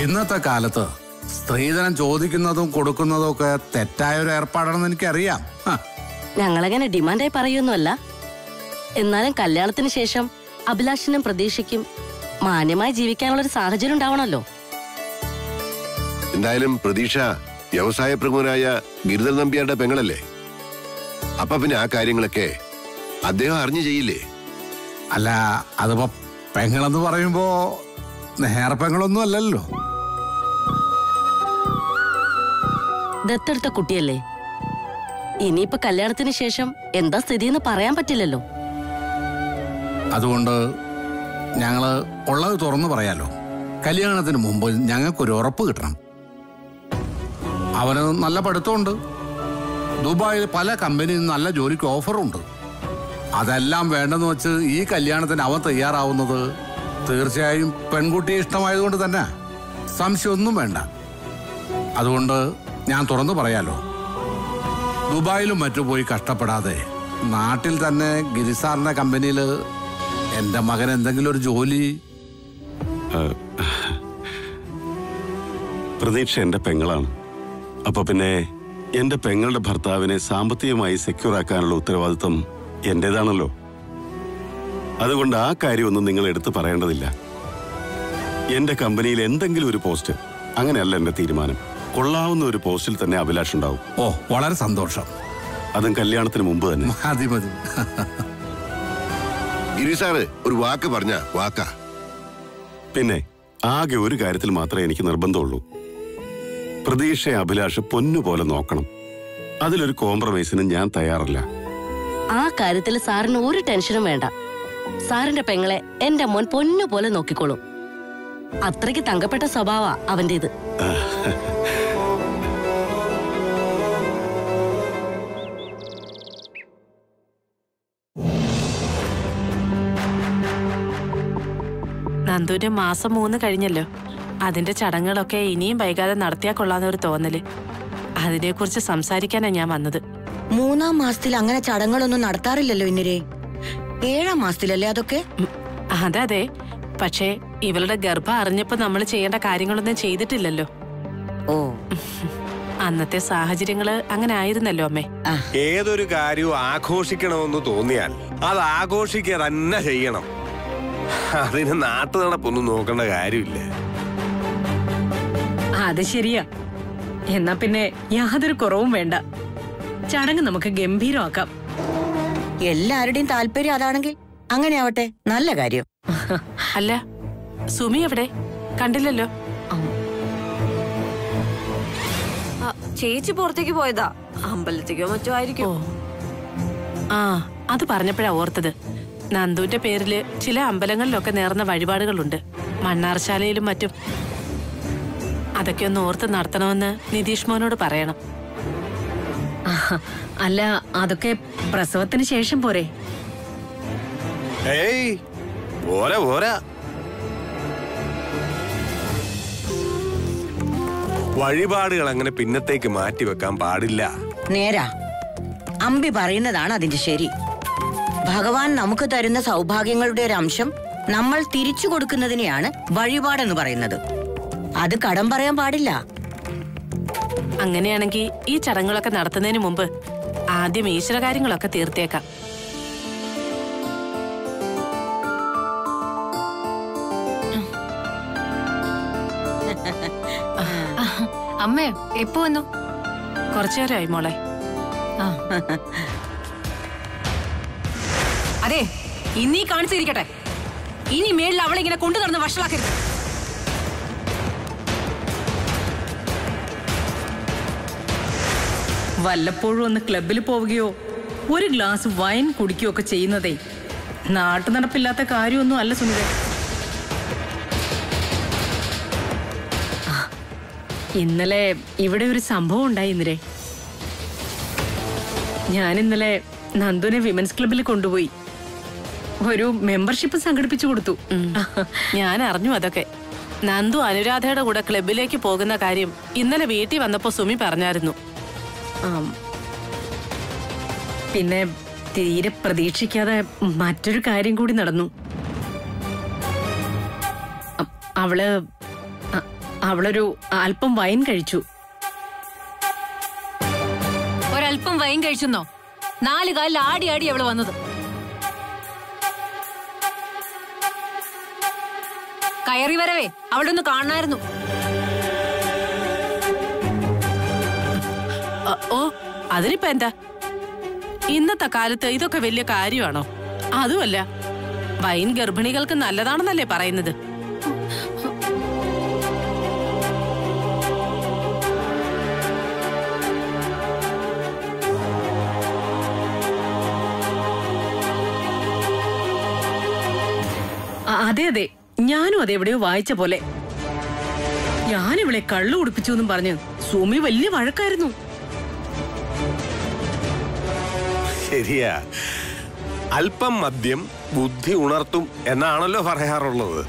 ഇന്നത്തെ കാലത്ത് സ്ത്രീധനം ചോദിക്കുന്നതും കൊടുക്കുന്നതും ഒക്കെ തെറ്റായ ഒരു ഏർപ്പാടാണെന്ന് എനിക്കറിയാം ഹ, ഞങ്ങളങ്ങനെ ഡിമാൻഡായി പറയൊന്നുമല്ല എന്നാലും കല്യാണത്തിന് ശേഷം അഭിലാഷിനും പ്രതീക്ഷയ്ക്കും മാന്യമായി ജീവിക്കാനുള്ള ഒരു സാഹചര്യം ഉണ്ടാവണമല്ലോ എന്തായാലും പ്രതീക്ഷ വ്യവസായ പ്രമുഖനായ ഗിരിധർ നമ്പ്യാരുടെ പെങ്ങളല്ലേ അപ്പൊ പിന്നെ ആ കാര്യങ്ങളൊക്കെ അദ്ദേഹം അറിഞ്ഞു ചെയ്യില്ലേ അല്ല അതിപ്പോ പെങ്ങളെന്ന് പറയുമ്പോ നേരെ പെങ്ങളൊന്നും അല്ലല്ലോ ദത്തെടുത്ത കുട്ടിയല്ലേ ഇനിയിപ്പോ കല്യാണത്തിന് ശേഷം എന്താ സ്ഥിതിയെന്ന് പറയാൻ പറ്റില്ലല്ലോ അതുകൊണ്ട് ഞങ്ങള് ഉള്ളത് തുറന്നു പറയാലോ കല്യാണത്തിന് മുമ്പ് ഞങ്ങൾക്കൊരു ഉറപ്പ് കിട്ടണം അവന് നല്ല പഠിത്തമുണ്ട് ദുബായിൽ പല കമ്പനിയിൽ നല്ല ജോലിക്ക് ഓഫറുണ്ട് അതെല്ലാം വേണ്ടെന്ന് വെച്ച് ഈ കല്യാണത്തിന് അവൻ തയ്യാറാവുന്നത് തീർച്ചയായും പെൺകുട്ടിയെ ഇഷ്ടമായതുകൊണ്ട് തന്നെ സംശയമൊന്നും വേണ്ട അതുകൊണ്ട് ഞാൻ തുറന്നു പറയാലോ ദുബായിലും മറ്റു പോയി കഷ്ടപ്പെടാതെ നാട്ടിൽ തന്നെ ഗിരിസാറിന്റെ കമ്പനിയിൽ എന്റെ മകൻ എന്തെങ്കിലും ഒരു ജോലി പ്രതീക്ഷ എന്റെ പെങ്ങളാണ് അപ്പൊ പിന്നെ എന്റെ പെങ്ങളുടെ ഭർത്താവിനെ സാമ്പത്തികമായി സെക്യൂർ ആക്കാനുള്ള ഉത്തരവാദിത്വം എന്റേതാണല്ലോ അതുകൊണ്ട് ആ കാര്യമൊന്നും നിങ്ങൾ എടുത്തു പറയേണ്ടതില്ല എന്റെ കമ്പനിയിൽ എന്തെങ്കിലും ഒരു പോസ്റ്റ് അങ്ങനെയല്ല എന്റെ തീരുമാനം കൊള്ളാവുന്ന ഒരു പോസ്റ്റിൽ തന്നെ അഭിലാഷ് ഉണ്ടാവും ഓ വളരെ സന്തോഷം അതും കല്യാണത്തിന് മുമ്പ് തന്നെ മതി മതി ഗിരി സാറ് ഒരു വാക്ക് പറഞ്ഞ വാക്കാ പിന്നെ ആകെ ഒരു കാര്യത്തിൽ മാത്രമേ എനിക്ക് നിർബന്ധമുള്ളൂ പ്രതീക്ഷയെ അഭിലാഷ് പൊന്നുപോലെ നോക്കണം അതിലൊരു കോംപ്രമൈസിന് ഞാൻ തയ്യാറല്ല ആ കാര്യത്തിൽ സാറിന് ഒരു ടെൻഷനും വേണ്ട സാറിന്റെ പെങ്ങളെ എന്റെ മോൻ പൊന്നു പോലെ നോക്കിക്കോളും അത്രയ്ക്ക് തങ്കപ്പെട്ട സ്വഭാവ അവന്റേത് നന്ദുവിന്റെ മാസം മൂന്ന് കഴിഞ്ഞല്ലോ അതിന്റെ ചടങ്ങുകളൊക്കെ ഇനിയും വൈകാതെ നടത്തിയാ കൊള്ളാന്നൊരു തോന്നല് അതിനെക്കുറിച്ച് സംസാരിക്കാനാ ഞാൻ വന്നത് മൂന്നാം മാസത്തിൽ അങ്ങനെ ചടങ്ങുകളൊന്നും നടത്താറില്ലല്ലോ ഇന്നരെ ഏഴാം മാസത്തിലല്ലേ അതൊക്കെ ഉം, അതെ അതെ പക്ഷേ ഇവളുടെ ഗർഭം അറിഞ്ഞപ്പോ നമ്മൾ ചെയ്യേണ്ട കാര്യങ്ങളൊന്നും ചെയ്തിട്ടില്ലല്ലോ ഓ അന്നത്തെ സാഹചര്യങ്ങള് അങ്ങനെ ആയിരുന്നല്ലോ അമ്മേ ഏതൊരു കാര്യവും ആഘോഷിക്കണമെന്ന് തോന്നിയാൽ അത് ആഘോഷിക്കുക തന്നെ ചെയ്യണം അതിന് നാട്ടു നടപ്പൊന്നും നോക്കേണ്ട കാര്യമില്ല അത് ശരിയാ എന്നാ പിന്നെ യാതൊരു കുറവും വേണ്ട ചടങ്ങ് നമുക്ക് ഗംഭീരമാക്കാം എല്ലാവരുടെയും താല്പര്യം അതാണെങ്കിൽ അങ്ങനെ ആവട്ടെ നല്ല കാര്യം അല്ല സുമി എവിടെ കണ്ടില്ലല്ലോ ആ, ചേച്ചി പുറത്തേക്ക് പോയതാ അമ്പലത്തേക്കോ മറ്റോ ആയിരിക്കും ഓ ആ അത് പറഞ്ഞപ്പോഴാ ഓർത്തത് നന്ദുവിന്റെ പേരില് ചില അമ്പലങ്ങളിലൊക്കെ നേർന്ന വഴിപാടുകളുണ്ട് മണ്ണാർശാലയിലും മറ്റും അതൊക്കെ ഒന്ന് ഓർത്ത് നടത്തണമെന്ന് നിതീഷ് മോനോട് പറയണം ആഹ്, അല്ല അതൊക്കെ പ്രസവത്തിന് ശേഷം പോരെ ഏയ് പോരാ പോരാ വഴിപാടുകൾ അങ്ങനെ പിന്നത്തേക്ക് മാറ്റി വെക്കാൻ പാടില്ല നേരാ അമ്പി പറയുന്നതാണ് അതിന്റെ ശരി ഭഗവാൻ നമുക്ക് തരുന്ന സൗഭാഗ്യങ്ങളുടെ ഒരു അംശം നമ്മൾ തിരിച്ചു കൊടുക്കുന്നതിനെയാണ് വഴിപാടെന്ന് പറയുന്നത് അത് കടം പറയാൻ പാടില്ല അങ്ങനെയാണെങ്കിൽ ഈ ചടങ്ങുകളൊക്കെ നടത്തുന്നതിന് മുമ്പ് ആദ്യം ഈശ്വര കാര്യങ്ങളൊക്കെ തീർത്തേക്കാം അമ്മേ എപ്പോ വന്നു കുറച്ചു നേരമായി മോളെ അതെ ഇന്നീ കാണിച്ചിരിക്കട്ടെ ഇനി മേളിൽ അവളെ ഇങ്ങനെ കൊണ്ടു നടന്ന് വഷളാക്കരുത് വല്ലപ്പോഴും ഒന്ന് ക്ലബിൽ പോവുകയോ ഒരു ഗ്ലാസ് വൈൻ കുടിക്കുകയോ ഒക്കെ ചെയ്യുന്നതേ നാട്ടു നടപ്പില്ലാത്ത കാര്യമൊന്നും അല്ല സുനിത ആ, ഇന്നലെ ഇവിടെ ഒരു സംഭവം ഉണ്ടായി ഇന്നലെ ഞാൻ ഇന്നലെ നന്ദുനെ വിമൻസ് ക്ലബിൽ കൊണ്ടുപോയി ഒരു മെമ്പർഷിപ്പ് സംഘടിപ്പിച്ചു കൊടുത്തു ഞാൻ അറിഞ്ഞു അതൊക്കെ നന്ദു അനുരാധയുടെ കൂടെ ക്ലബിലേക്ക് പോകുന്ന കാര്യം ഇന്നലെ വീട്ടിൽ വന്നപ്പോ സുമി പറഞ്ഞായിരുന്നു ആം. പിന്നെ തീരെ പ്രതീക്ഷിക്കാതെ മറ്റൊരു കാര്യം കൂടി നടന്നു അ- അവള് അ- അവളൊരു അല്പം വൈൻ കഴിച്ചു ഒരല്പം വൈൻ കഴിച്ചെന്നോ നാല് കാലിൽ ആടി ആടി അവള് വന്നത് കയറി വരവേ അവിടെ ഒന്ന് കാണായിരുന്നു അ, ഓ അതിനിപ്പോ എന്താ ഇന്നത്തെ കാലത്ത് ഇതൊക്കെ വലിയ കാര്യമാണോ അതുമല്ല വൈൻ ഗർഭിണികൾക്ക് നല്ലതാണെന്നല്ലേ പറയുന്നത് ആ, അതെ അതെ ഞാനും അത് എവിടെയോ വായിച്ച പോലെ ഞാൻ ഇവളെ കള്ളു കുടിപ്പിച്ചു എന്നും പറഞ്ഞ് സുമി വലിയ വഴക്കായിരുന്നു ശരിയാ അല്പം മദ്യം ബുദ്ധി ഉണർത്തും എന്നാണല്ലോ പറയാറുള്ളത്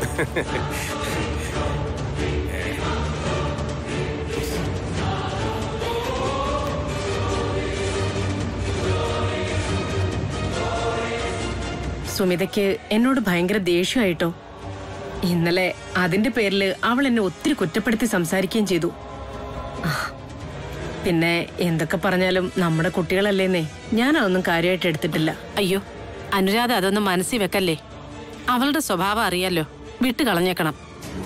സുമിതയ്ക്ക് എന്നോട് ഭയങ്കര ദേഷ്യമായിട്ടോ ഇന്നലെ അതിന്റെ പേരിൽ അവൾ എന്നെ ഒത്തിരി കുറ്റപ്പെടുത്തി സംസാരിക്കുകയും ചെയ്തു ആ, പിന്നെ എന്തൊക്കെ പറഞ്ഞാലും നമ്മുടെ കുട്ടികളല്ലേന്നേ ഞാൻ അതൊന്നും കാര്യമായിട്ട് എടുത്തിട്ടില്ല അയ്യോ അനുരാധ അതൊന്നും മനസ്സിൽ വെക്കല്ലേ അവളുടെ സ്വഭാവം അറിയാലോ വിട്ടു കളഞ്ഞേക്കണം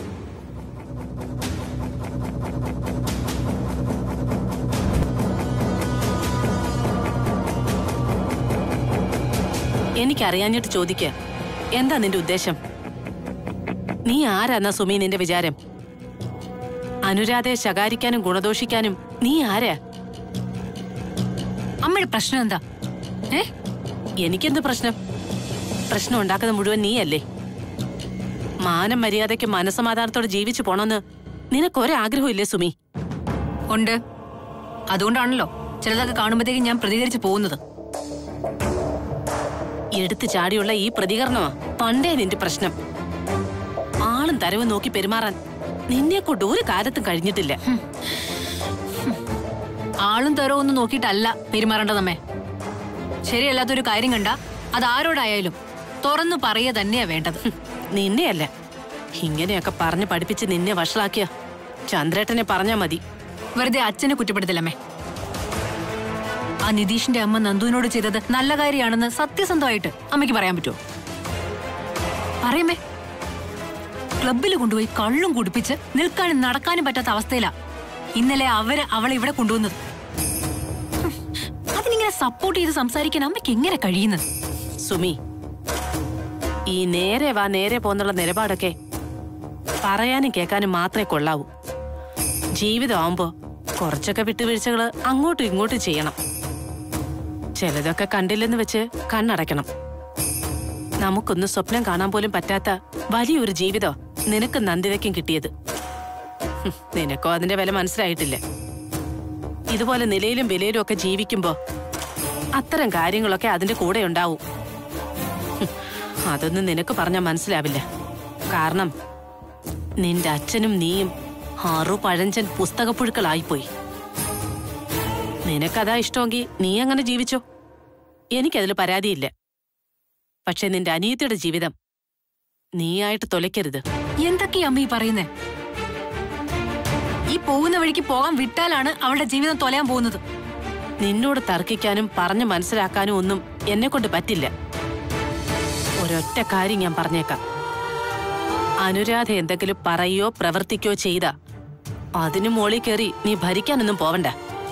എനിക്കറിയാഞ്ഞിട്ട് ചോദിക്ക എന്താ നിന്റെ ഉദ്ദേശം നീ ആരാന്നാ സുമി നിന്റെ വിചാരം അനുരാധയെ ശകാരിക്കാനും ഗുണദോഷിക്കാനും നീ ആരാ അമ്മയുടെ പ്രശ്നം എന്താ ഏ എനിക്കെന്ത് പ്രശ്നം പ്രശ്നം ഉണ്ടാക്കുന്നത് മുഴുവൻ നീയല്ലേ മാനം മര്യാദയ്ക്ക് മനസമാധാനത്തോടെ ജീവിച്ചു പോണമെന്ന് നിനക്കൊരാഗ്രഹം ഇല്ലേ സുമി ഉണ്ട് അതുകൊണ്ടാണല്ലോ ചിലതൊക്കെ കാണുമ്പോഴത്തേക്കും ഞാൻ പ്രതികരിച്ചു പോകുന്നത് എടുത്തു ചാടിയുള്ള ഈ പ്രതികരണമാ പണ്ടേ നിന്റെ പ്രശ്നം ആളും തരവും നോക്കി പെരുമാറാൻ നിന്നെ കൊണ്ട് ഒരു കാലത്തും കഴിഞ്ഞിട്ടില്ല ആളും തരവും ഒന്നും നോക്കിയിട്ടല്ല പെരുമാറേണ്ടതമ്മേ ശരിയല്ലാത്തൊരു കാര്യം കണ്ട അത് ആരോടായാലും തുറന്നു പറയുക തന്നെയാ വേണ്ടത് നിന്നെയല്ല ഇങ്ങനെയൊക്കെ പറഞ്ഞ് പഠിപ്പിച്ച് നിന്നെ വഷളാക്കിയ ചന്ദ്രേട്ടനെ പറഞ്ഞാ മതി വെറുതെ അച്ഛനെ കുറ്റപ്പെടുത്തില്ലമ്മേ ആ നിതീഷിന്റെ അമ്മ നന്ദുവിനോട് ചെയ്തത് നല്ല കാര്യമാണെന്ന് സത്യസന്ധമായിട്ട് അമ്മയ്ക്ക് പറയാൻ പറ്റുമോ പറയമ്മേ ക്ലബിൽ കൊണ്ടുപോയി കള്ളും കുടിപ്പിച്ച് നിൽക്കാനും നടക്കാനും പറ്റാത്ത അവസ്ഥയിലാ ഇന്നലെ അവര് അവളെ ഇവിടെ കൊണ്ടുവന്നത് ഹും, അതിനിങ്ങനെ സപ്പോർട്ട് ചെയ്ത് സംസാരിക്കാൻ അമ്മയ്ക്ക് എങ്ങനെ കഴിയുന്നത് സുമി ഈ നേരെ വാ നേരെ പോന്നുള്ള നിലപാടൊക്കെ പറയാനും കേൾക്കാനും മാത്രമേ കൊള്ളാവൂ ജീവിതമാകുമ്പോ കുറച്ചൊക്കെ വിട്ടുവീഴ്ചകള് അങ്ങോട്ടും ഇങ്ങോട്ടും ചെയ്യണം ചിലതൊക്കെ കണ്ടില്ലെന്ന് വെച്ച് കണ്ണടയ്ക്കണം നമുക്കൊന്നും സ്വപ്നം കാണാൻ പോലും പറ്റാത്ത വലിയൊരു ജീവിതം നിനക്ക് നന്ദിതയ്ക്കും കിട്ടിയത് ഹും, നിനക്കോ അതിന്റെ വില മനസ്സിലായിട്ടില്ല ഇതുപോലെ നിലയിലും വിലയിലും ഒക്കെ ജീവിക്കുമ്പോ അത്തരം കാര്യങ്ങളൊക്കെ അതിന്റെ കൂടെ ഉണ്ടാവും ഹും, അതൊന്നും നിനക്ക് പറഞ്ഞാൽ മനസ്സിലാവില്ല കാരണം നിന്റെ അച്ഛനും നീയും ആറു പഴഞ്ചൻ പുസ്തകപ്പുഴുക്കളായിപ്പോയി നിനക്കതാ ഇഷ്ടമെങ്കിൽ നീ അങ്ങനെ ജീവിച്ചോ എനിക്കതിൽ പരാതിയില്ല പക്ഷെ നിന്റെ അനിയത്തിയുടെ ജീവിതം നീയായിട്ട് തൊലയ്ക്കരുത് എന്തൊക്കെയാ അമ്മ ഈ പറയുന്നേ ഈ പോകുന്ന വഴിക്ക് പോകാൻ വിട്ടാലാണ് അവളുടെ ജീവിതം തൊലയാൻ പോകുന്നത് നിന്നോട് തർക്കിക്കാനും പറഞ്ഞു മനസ്സിലാക്കാനും ഒന്നും എന്നെ കൊണ്ട് പറ്റില്ല ഒരൊറ്റ കാര്യം ഞാൻ പറഞ്ഞേക്കാം അനുരാധ എന്തെങ്കിലും പറയോ പ്രവർത്തിക്കോ ചെയ്ത അതിനു മോളിൽ കയറി നീ ഭരിക്കാനൊന്നും പോവണ്ട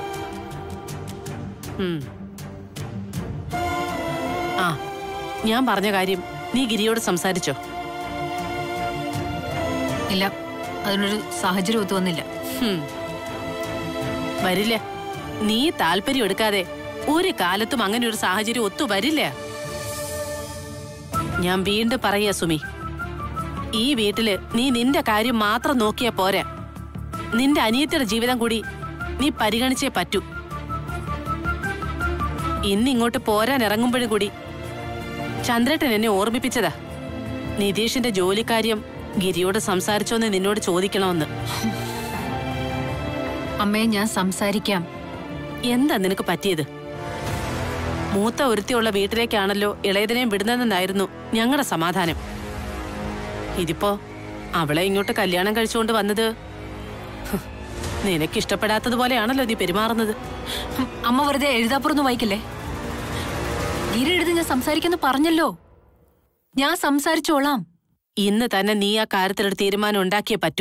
ഉം. ആ ഞാൻ പറഞ്ഞ കാര്യം നീ ഗിരിയോട് സംസാരിച്ചോ ഇല്ല അതിനൊരു സാഹചര്യം ഒത്തു വന്നില്ല ഹും. വരില്ല നീ താല്പര്യം എടുക്കാതെ ഒരു കാലത്തും അങ്ങനെ ഒരു സാഹചര്യം ഒത്തു വരില്ല ഞാൻ വീണ്ടും പറയാ സുമി ഈ വീട്ടില് നീ നിന്റെ കാര്യം മാത്രം നോക്കിയാ പോരാ നിന്റെ അനിയത്തിയുടെ ജീവിതം കൂടി നീ പരിഗണിച്ചേ പറ്റൂ ഇന്നിങ്ങോട്ട് പോരാൻ ഇറങ്ങുമ്പോഴും കൂടി ചന്ദ്രേട്ടൻ എന്നെ ഓർമ്മിപ്പിച്ചതാ നിതീഷിന്റെ ജോലിക്കാര്യം ഗിരിയോട് സംസാരിച്ചോന്ന് നിന്നോട് ചോദിക്കണമെന്ന് അമ്മയെ ഞാൻ സംസാരിക്കാം എന്താ നിനക്ക് പറ്റിയത് മൂത്ത ഒരുത്തിയുള്ള വീട്ടിലേക്കാണല്ലോ ഇളയതിനെയും വിടുന്നതെന്നായിരുന്നു ഞങ്ങളുടെ സമാധാനം ഇതിപ്പോ അവളെ ഇങ്ങോട്ട് കല്യാണം കഴിച്ചുകൊണ്ട് വന്നത് ഹ്, നിനക്ക് ഇഷ്ടപ്പെടാത്തതുപോലെയാണല്ലോ നീ പെരുമാറുന്നത് ഉം, അമ്മ വെറുതെ എഴുതാപ്പുറൊന്നും വായിക്കില്ലേ ഗിരി എടുത്ത് ഞാൻ സംസാരിക്കുന്നു പറഞ്ഞല്ലോ ഞാൻ സംസാരിച്ചോളാം ഇന്ന് തന്നെ നീ ആ കാര്യത്തിലൊരു തീരുമാനം ഉണ്ടാക്കിയേ പറ്റൂ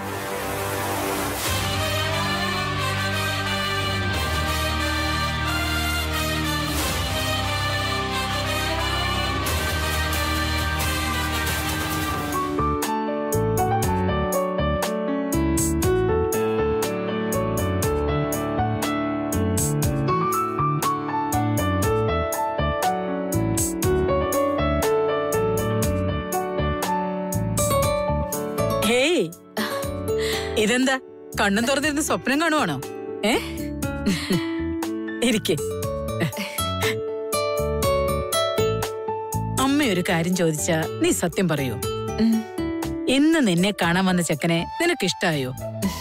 ഹേയ് ഇതെന്താ കണ്ണും തുറന്നിരുന്ന് സ്വപ്നം കാണുവാണോ ഏ ഇരിക്കെ അമ്മ ഒരു കാര്യം ചോദിച്ചാ നീ സത്യം പറയൂ ഇന്ന് നിന്നെ കാണാൻ വന്ന ചെക്കനെ നിനക്ക് ഇഷ്ടായോ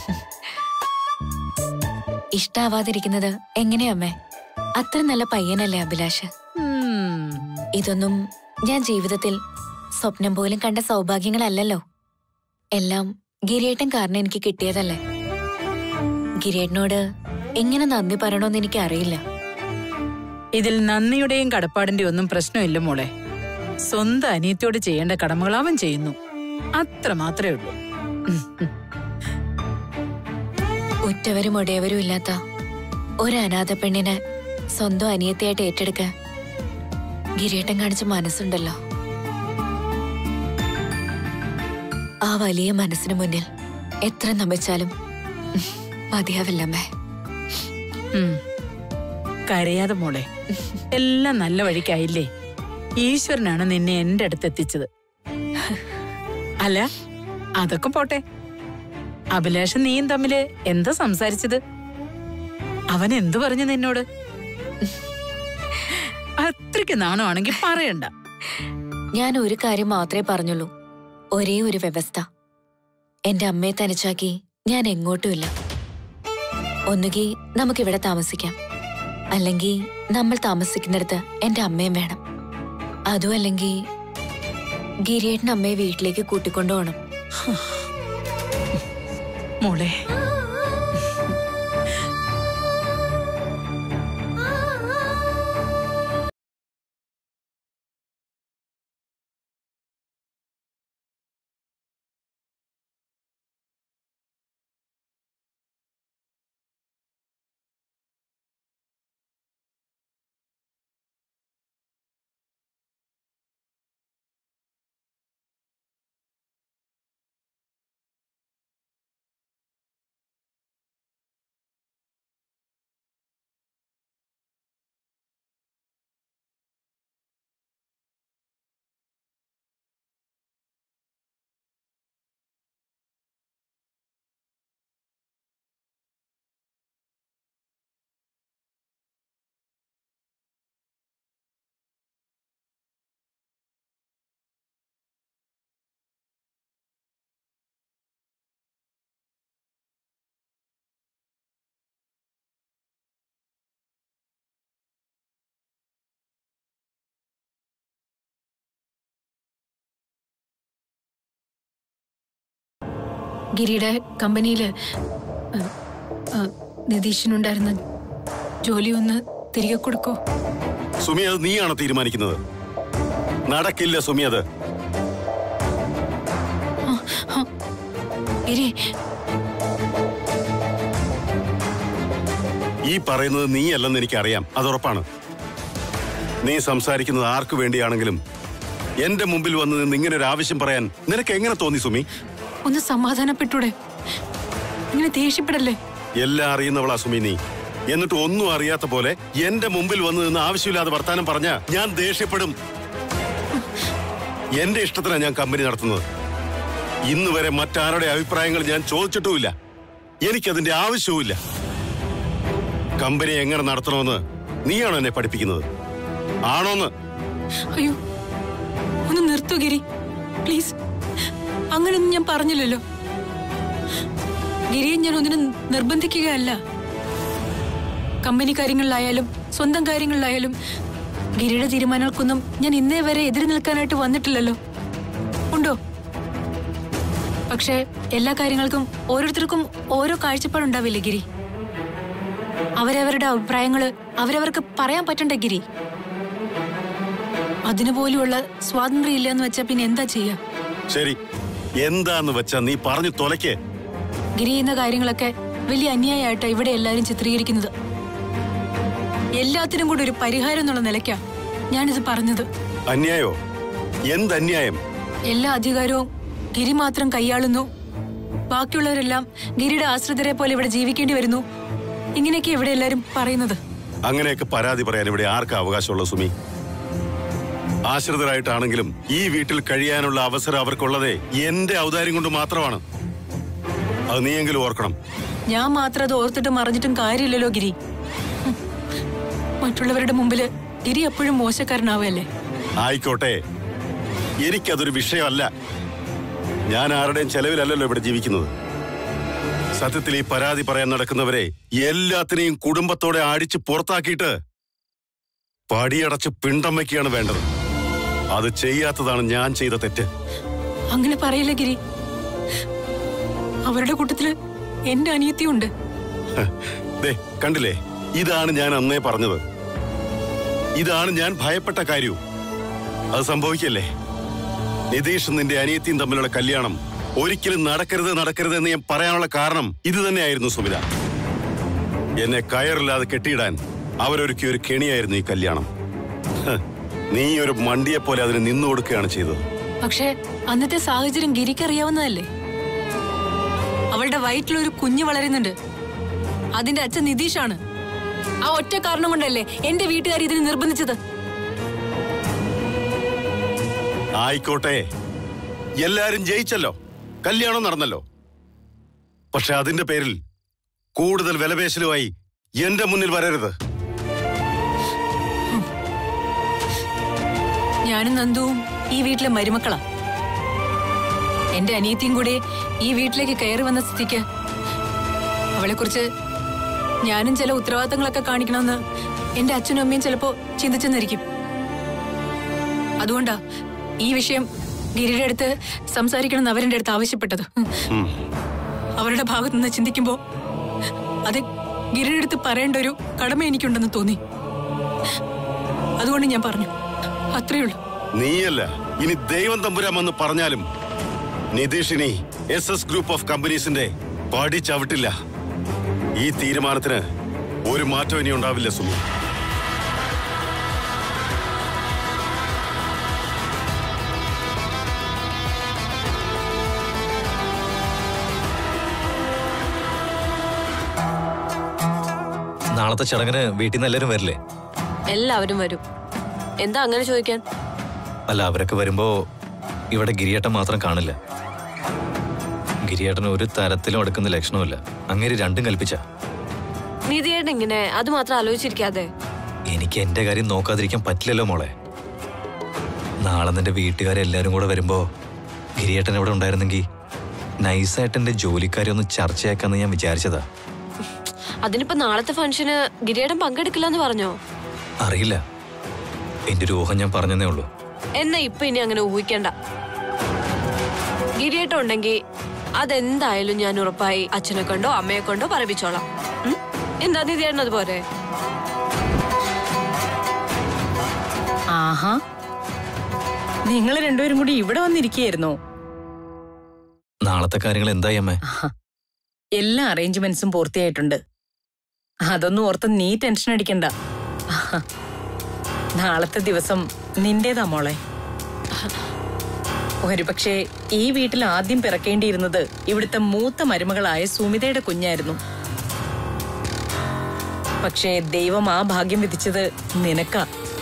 ഇഷ്ടാവാതിരിക്കുന്നത് എങ്ങനെയാ അമ്മേ അത്ര നല്ല പയ്യനല്ലേ അഭിലാഷ് ഇതൊന്നും ഞാൻ ജീവിതത്തിൽ സ്വപ്നം പോലും കണ്ട സൗഭാഗ്യങ്ങളല്ലല്ലോ എല്ലാം ഗിരിയേട്ടൻ കാരണം എനിക്ക് കിട്ടിയതല്ലേ ഗിരിയേട്ടനോട് എങ്ങനെ നന്ദി പറയണമെന്ന് എനിക്ക് അറിയില്ല ഇതിൽ നന്ദിയുടെയും കടപ്പാടിന്റെയും ഒന്നും പ്രശ്നമില്ല മോളെ സ്വന്തം അനിയത്തിയോട് ചെയ്യേണ്ട കടമകൾ അവൻ ചെയ്യുന്നു അത്ര മാത്രമേ ഉള്ളൂ ഉറ്റവരും ഉടയവരും ഇല്ലാത്ത ഒരു അനാഥ പെണ്ണിനെ സ്വന്തം അനിയത്തിയായിട്ട് ഏറ്റെടുക്കാൻ ഗിരിയേട്ടൻ കാണിച്ച മനസ്സുണ്ടല്ലോ ആ വലിയ മനസ്സിന് മുന്നിൽ എത്ര നമിച്ചാലും ഉം, മതിയാവില്ലമ്മേ ഉം. കരയാതെ മോളെ എല്ലാം നല്ല വഴിക്കായില്ലേ ഈശ്വരനാണ് നിന്നെ എന്റെ അടുത്ത് എത്തിച്ചത് അല്ല അതൊക്കെ പോട്ടെ അഭിലാഷ് നീയും തമ്മില് എന്താ സംസാരിച്ചത് അവൻ എന്തു പറഞ്ഞു നിന്നോട് അത്രയ്ക്ക് നാണമാണെങ്കിൽ പറയണ്ട ഞാൻ ഒരു കാര്യം മാത്രമേ പറഞ്ഞുള്ളൂ ഒരേ ഒരു വ്യവസ്ഥ എന്റെ അമ്മയെ തനിച്ചാക്കി ഞാൻ എങ്ങോട്ടുമില്ല ഒന്നുകിൽ നമുക്കിവിടെ താമസിക്കാം അല്ലെങ്കിൽ നമ്മൾ താമസിക്കുന്നിടത്ത് എന്റെ അമ്മയും വേണം അതും അല്ലെങ്കിൽ ഗിരിയേട്ടൻ അമ്മയെ വീട്ടിലേക്ക് കൂട്ടിക്കൊണ്ടുപോകണം മോളെ ഗിരിയുടെ കമ്പനിയില് ഏഹ്, ഏഹ്, നിതീഷിനുണ്ടായിരുന്ന ജോലി ഒന്ന് തിരികെ കൊടുക്കോ സുമി അത് നീയാണോ തീരുമാനിക്കുന്നത് നടക്കില്ല സുമി അത് ഗിരി ഈ പറയുന്നത് നീയല്ലെന്ന് എനിക്കറിയാം അതുറപ്പാണ് നീ സംസാരിക്കുന്നത് ആർക്കു വേണ്ടിയാണെങ്കിലും എന്റെ മുമ്പിൽ വന്ന് നിന്ന് ഇങ്ങനെ ഒരു ആവശ്യം പറയാൻ നിനക്ക് എങ്ങനെ തോന്നി സുമി ഒന്ന് സമാധാനപ്പെട്ടൂടെ ഇങ്ങനെ ദേഷ്യപ്പെടല്ലേ എല്ലാം അറിയുന്നവളാ സുമി നീ എന്നിട്ട് ഒന്നും അറിയാത്ത പോലെ എന്റെ മുമ്പിൽ വന്ന് നിന്ന് ആവശ്യമില്ലാതെ വർത്താനം പറഞ്ഞ ഞാൻ ദേഷ്യപ്പെടും എന്റെ ഇഷ്ടത്തിനാണ് ഞാൻ കമ്പനി നടത്തുന്നത് ഇന്ന് വരെ മറ്റാരുടെ അഭിപ്രായങ്ങൾ ഞാൻ ചോദിച്ചിട്ടുമില്ല എനിക്കതിന്റെ ആവശ്യവുമില്ല കമ്പനി എങ്ങനെ നടത്തണമെന്ന് നീയാണോ എന്നെ പഠിപ്പിക്കുന്നത് ആണോന്ന് അയ്യോ ഒന്ന് നിർത്തൂ ഗിരി പ്ലീസ് അങ്ങനെയൊന്നും ഞാൻ പറഞ്ഞില്ലല്ലോ ഗിരിയെ ഞാൻ ഒന്നിനും നിർബന്ധിക്കുകയല്ല കമ്പനി കാര്യങ്ങളിലായാലും സ്വന്തം കാര്യങ്ങളിലായാലും ഗിരിയുടെ തീരുമാനങ്ങൾക്കൊന്നും ഞാൻ ഇന്നേ വരെ എതിര് നിൽക്കാനായിട്ട് വന്നിട്ടില്ലല്ലോ ഉണ്ടോ പക്ഷേ എല്ലാ കാര്യങ്ങൾക്കും ഓരോരുത്തർക്കും ഓരോ കാഴ്ചപ്പാടുണ്ടാവില്ലേ ഗിരി അവരവരുടെ അഭിപ്രായങ്ങള് അവരവർക്ക് പറയാൻ പറ്റണ്ടേ ഗിരി അതിനു പോലുമുള്ള സ്വാതന്ത്ര്യം ഇല്ലെന്ന് വെച്ചാ പിന്നെ എന്താ ചെയ്യാ ശരി എന്താന്ന് വെച്ചാ നീ പറഞ്ഞു തുലയ്ക്ക് ഗിരി ചെയ്യുന്ന കാര്യങ്ങളൊക്കെ വലിയ അന്യായമായിട്ടാ ഇവിടെ എല്ലാരും ചിത്രീകരിക്കുന്നത് എല്ലാത്തിനും കൂടി ഒരു പരിഹാരം എന്നുള്ള നിലയ്ക്കാ ഞാനിത് പറഞ്ഞത് അന്യായോ എന്തന്യായം എല്ലാ അധികാരവും ഗിരി മാത്രം കൈയാളുന്നു ബാക്കിയുള്ളവരെല്ലാം ഗിരിയുടെ ആശ്രിതരെ പോലെ ഇവിടെ ജീവിക്കേണ്ടി വരുന്നു ഇങ്ങനെയൊക്കെ ഇവിടെ എല്ലാരും പറയുന്നത് അങ്ങനെയൊക്കെ പരാതി പറയാൻ ഇവിടെ ആർക്കാ അവകാശമുള്ള സുമി ആശ്രിതരായിട്ടാണെങ്കിലും ഈ വീട്ടിൽ കഴിയാനുള്ള അവസരം അവർക്കുള്ളതേ എന്റെ ഔദാര്യം കൊണ്ട് മാത്രമാണ് അത് നീയെങ്കിലും ഓർക്കണം ഞാൻ മാത്രം അത് ഓർത്തിട്ട് മറിഞ്ഞിട്ടും കാര്യമില്ലല്ലോ ഗിരി ഹും. മറ്റുള്ളവരുടെ മുമ്പില് ഗിരി എപ്പോഴും മോശക്കാരനാവല്ലേ ആയിക്കോട്ടെ എനിക്കതൊരു വിഷയമല്ല ഞാൻ ആരുടെയും ചെലവിലല്ലല്ലോ ഇവിടെ ജീവിക്കുന്നത് സത്യത്തിൽ ഈ പരാതി പറയാൻ നടക്കുന്നവരെ എല്ലാത്തിനെയും കുടുംബത്തോടെ അടിച്ച് പുറത്താക്കിയിട്ട് പടിയടച്ച് പിണ്ടം വയ്ക്കുകയാണ് വേണ്ടത് അത് ചെയ്യാത്തതാണ് ഞാൻ ചെയ്ത തെറ്റ് അങ്ങനെ പറയില്ല ഗിരി അവരുടെ കൂട്ടത്തില് എന്റെ അനിയത്തിയുണ്ട് ദേ കണ്ടില്ലേ ഇതാണ് ഞാൻ അന്നേ പറഞ്ഞത് ഇതാണ് ഞാൻ ഭയപ്പെട്ട കാര്യവും അത് സംഭവിക്കല്ലേ നിതീഷ് നിന്റെ അനിയത്തിയും തമ്മിലുള്ള കല്യാണം ഒരിക്കലും നടക്കരുത് നടക്കരുത് എന്ന് ഞാൻ പറയാനുള്ള കാരണം ഇത് തന്നെയായിരുന്നു സുമിത എന്നെ കയറില്ലാതെ കെട്ടിയിടാൻ അവരൊരുക്കിയ ഒരു കെണിയായിരുന്നു ഈ കല്യാണം ഹ്, നീ ഒരു മണ്ടിയെ പോലെ അതിന് നിന്നു കൊടുക്കുകയാണ് ചെയ്തത് പക്ഷേ അന്നത്തെ സാഹചര്യം ഗിരിക്ക് അറിയാവുന്നതല്ലേ അവളുടെ വയറ്റിലൊരു കുഞ്ഞ് വളരുന്നുണ്ട് അതിന്റെ അച്ഛൻ നിതീഷാണ് ആ ഒറ്റ കാരണം കൊണ്ടല്ലേ എന്റെ വീട്ടുകാർ ഇതിന് നിർബന്ധിച്ചത് ആയിക്കോട്ടെ എല്ലാരും ജയിച്ചല്ലോ കല്യാണം നടന്നല്ലോ പക്ഷെ അതിന്റെ പേരിൽ കൂടുതൽ വിലപേശലുമായി എന്റെ മുന്നിൽ വരരുത് ഞാനും നന്ദുവും ഈ വീട്ടിലെ മരുമക്കളാ എന്റെ അനിയത്തിയും കൂടെ ഈ വീട്ടിലേക്ക് കയറി വന്ന സ്ഥിതിക്ക് അവളെക്കുറിച്ച് ഞാനും ചില ഉത്തരവാദിത്തങ്ങളൊക്കെ കാണിക്കണമെന്ന് എന്റെ അച്ഛനും അമ്മയും ചിലപ്പോ ചിന്തിച്ചെന്നിരിക്കും അതുകൊണ്ടാ ഈ വിഷയം ഗിരിയുടെ അടുത്ത് സംസാരിക്കണമെന്ന് അവരുടെ അടുത്ത് ആവശ്യപ്പെട്ടത് ഉം. അവരുടെ ഭാഗത്തു നിന്ന് ചിന്തിക്കുമ്പോ അത് ഗിരിയുടെ അടുത്ത് പറയേണ്ട ഒരു കടമ എനിക്കുണ്ടെന്ന് തോന്നി അതുകൊണ്ട് ഞാൻ പറഞ്ഞു അത്രയേ ഉള്ളൂ നീയല്ല ഇനി ദൈവം തമ്പുരാമെന്ന് പറഞ്ഞാലും നിതീഷിനി എസ് എസ് ഗ്രൂപ്പ് ഓഫ് കമ്പനീസിന്റെ പടി ചവിട്ടില്ല ഈ തീരുമാനത്തിന് ഒരു മാറ്റം ഇനി ഉണ്ടാവില്ല സുമി നാളത്തെ ചടങ്ങിന് വീട്ടിൽ നിന്ന് എല്ലാവരും വരില്ലേ എല്ലാവരും വരും എന്താ അങ്ങനെ ചോദിക്കാൻ അല്ല അവരൊക്കെ വരുമ്പോ ഇവിടെ ഗിരിയേട്ടൻ മാത്രം കാണില്ല ഗിരിയേട്ടന് ഒരു തരത്തിലും അടുക്കുന്ന ലക്ഷണമില്ല അങ്ങനെ രണ്ടും കൽപ്പിച്ച നിധിയേട്ടൻ ഇങ്ങനെ അത് മാത്രം ആലോചിച്ചിരിക്കാതെ എനിക്ക് എന്റെ കാര്യം നോക്കാതിരിക്കാൻ പറ്റില്ലല്ലോ മോളെ നാളെ നിന്റെ വീട്ടുകാരെല്ലാരും കൂടെ വരുമ്പോ ഗിരിയേട്ടൻ ഇവിടെ ഉണ്ടായിരുന്നെങ്കിൽ നൈസായിട്ട് എന്റെ ജോലിക്കാരെ ഒന്ന് ചർച്ചയാക്കാന്ന് ഞാൻ വിചാരിച്ചതാ അതിനിപ്പോ നാളത്തെ ഫംഗ്ഷന് ഗിരിയേട്ടൻ പങ്കെടുക്കില്ല എന്ന് പറഞ്ഞോ അറിയില്ല എന്റെ ഒരു ഊഹം ഞാൻ പറഞ്ഞതേ ഉള്ളൂ എന്നാ ഇപ്പൊ ഇനി അങ്ങനെ ഊഹിക്കണ്ട ഗിരിയേട്ടൻ ഉണ്ടെങ്കിൽ അതെന്തായാലും ഞാൻ ഉറപ്പായി അച്ഛനെ കൊണ്ടോ അമ്മയെ കൊണ്ടോ പറയിപ്പിച്ചോളാം ഉം? എന്താ നിധിയേട്ടൻ അതുപോലെ ആഹാ നിങ്ങൾ രണ്ടുപേരും കൂടി ഇവിടെ വന്നിരിക്കുകയായിരുന്നോ നാളത്തെ കാര്യങ്ങൾ എന്തായി അമ്മേ എല്ലാ അറേഞ്ച്മെന്റ്സും പൂർത്തിയായിട്ടുണ്ട് അതൊന്നും ഓർത്ത് നീ ടെൻഷൻ അടിക്കണ്ട ആഹാ. നാളത്തെ ദിവസം നിന്റേതാ മോളെ ഒരുപക്ഷെ ഈ വീട്ടിൽ ആദ്യം പിറക്കേണ്ടിയിരുന്നത് ഇവിടുത്തെ മൂത്ത മരുമകളായ സുമിതയുടെ കുഞ്ഞായിരുന്നു പക്ഷേ ദൈവം ആ ഭാഗ്യം വിധിച്ചത് നിനക്കാ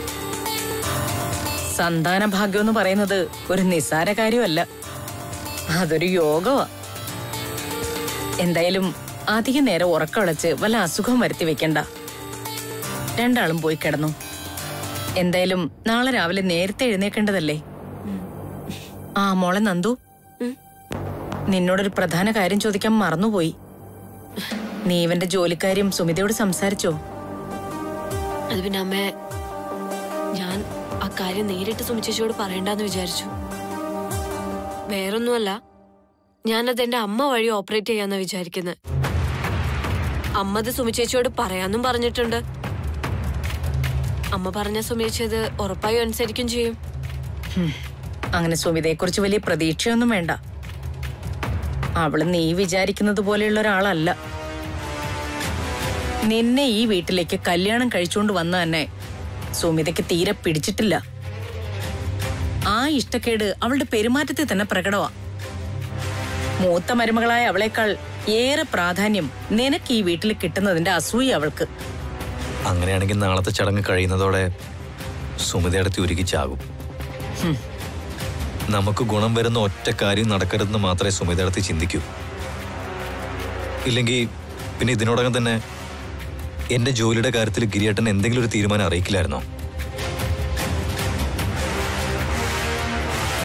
സന്താന ഭാഗ്യം എന്ന് പറയുന്നത് ഒരു നിസ്സാര കാര്യമല്ല അതൊരു യോഗമാ എന്തായാലും അധിക നേരം ഉറക്കമുളച്ച് വല്ല അസുഖം വരുത്തി വെക്കണ്ട രണ്ടാളും പോയി കിടന്നു എന്തായാലും നാളെ രാവിലെ നേരത്തെ എഴുന്നേക്കേണ്ടതല്ലേ ആ മോളെ നന്ദു നിന്നോടൊരു പ്രധാന കാര്യം ചോദിക്കാൻ മറന്നുപോയി നീ ഇവന്റെ ജോലിക്കാര്യം സുമിതയോട് സംസാരിച്ചോ അത് പിന്നെ അമ്മേ ഞാൻ ആ കാര്യം നേരിട്ട് സുമിച്ചേച്ചിയോട് പറയണ്ടെന്ന് വിചാരിച്ചു വേറൊന്നുമല്ല ഞാനത് എന്റെ അമ്മ വഴി ഓപ്പറേറ്റ് ചെയ്യാന്നാ വിചാരിക്കുന്നത് അമ്മ അത് സുമിച്ചേച്ചിയോട് പറയാന്നും പറഞ്ഞിട്ടുണ്ട് അമ്മ പറഞ്ഞ സുമിച്ചത് ഉറപ്പായും അനുസരിക്കും ചെയ്യും ഹും. അങ്ങനെ സുമിതയെക്കുറിച്ച് വലിയ പ്രതീക്ഷയൊന്നും വേണ്ട അവള് നീ വിചാരിക്കുന്നത് പോലെയുള്ള ഒരാളല്ല നിന്നെ ഈ വീട്ടിലേക്ക് കല്യാണം കഴിച്ചുകൊണ്ട് വന്ന തന്നെ സുമിതയ്ക്ക് തീരെ പിടിച്ചിട്ടില്ല ആ ഇഷ്ടക്കേട് അവളുടെ പെരുമാറ്റത്തിൽ തന്നെ പ്രകടമാ മൂത്ത മരുമകളായ അവളെക്കാൾ ഏറെ പ്രാധാന്യം നിനക്ക് ഈ വീട്ടിൽ കിട്ടുന്നതിന്റെ അസൂയ അവൾക്ക് അങ്ങനെയാണെങ്കിൽ നാളത്തെ ചടങ്ങ് കഴിയുന്നതോടെ സുമിതയടത്തി ഉരുകിച്ചാകും ഹും. നമുക്ക് ഗുണം വരുന്ന ഒറ്റ കാര്യം നടക്കരുതെന്ന് മാത്രമേ സുമിതയടത്തി ചിന്തിക്കൂ ഇല്ലെങ്കിൽ പിന്നെ ഇതിനോടകം തന്നെ എന്റെ ജോലിയുടെ കാര്യത്തിൽ ഗിരിയേട്ടൻ എന്തെങ്കിലും ഒരു തീരുമാനം അറിയിക്കില്ലായിരുന്നോ